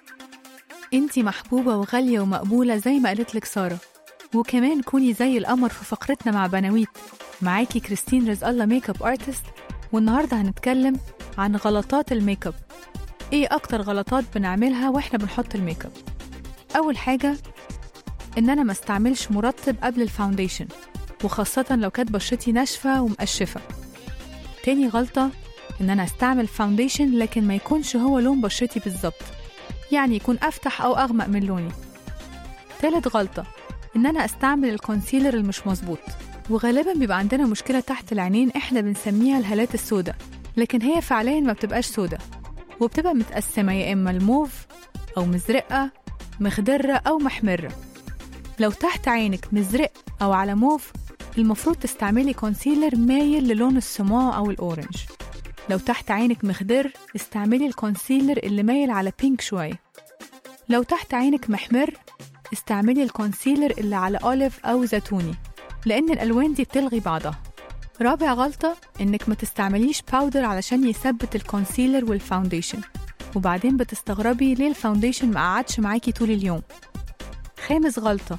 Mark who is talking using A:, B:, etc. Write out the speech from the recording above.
A: انتي محبوبة وغالية ومقبولة زي ما قالت لك سارة وكمان كوني زي القمر في فقرتنا مع بناويت معاكي كريستين رزق الله ميك اب ارتست والنهاردة هنتكلم عن غلطات الميك اب ايه اكتر غلطات بنعملها واحنا بنحط الميك اب اول حاجة ان انا ما استعملش مرطب قبل الفاونديشن وخاصة لو كانت بشرتي ناشفة ومقشفة تاني غلطة ان انا استعمل فاونديشن لكن ما يكونش هو لون بشرتي بالظبط يعني يكون افتح او اغمق من لوني تالت غلطة ان انا استعمل الكونسيلر المش مظبوط وغالبا بيبقى عندنا مشكلة تحت العينين احنا بنسميها الهالات السوداء لكن هي فعليا ما بتبقاش سوداء وبتبقى متقسمة يا إما الموف أو مزرقة مخضرة أو محمرة لو تحت عينك مزرق أو على موف المفروض تستعملي كونسيلر مايل للون السماء أو الأورنج لو تحت عينك مخضر استعملي الكونسيلر اللي مايل على بينك شوية لو تحت عينك محمر استعملي الكونسيلر اللي على أوليف أو زيتوني لأن الألوان دي بتلغي بعضها رابع غلطة إنك ما تستعمليش باودر علشان يثبت الكونسيلر والفاونديشن وبعدين بتستغربي ليه الفاونديشن ما قعدش معاكي طول اليوم خامس غلطة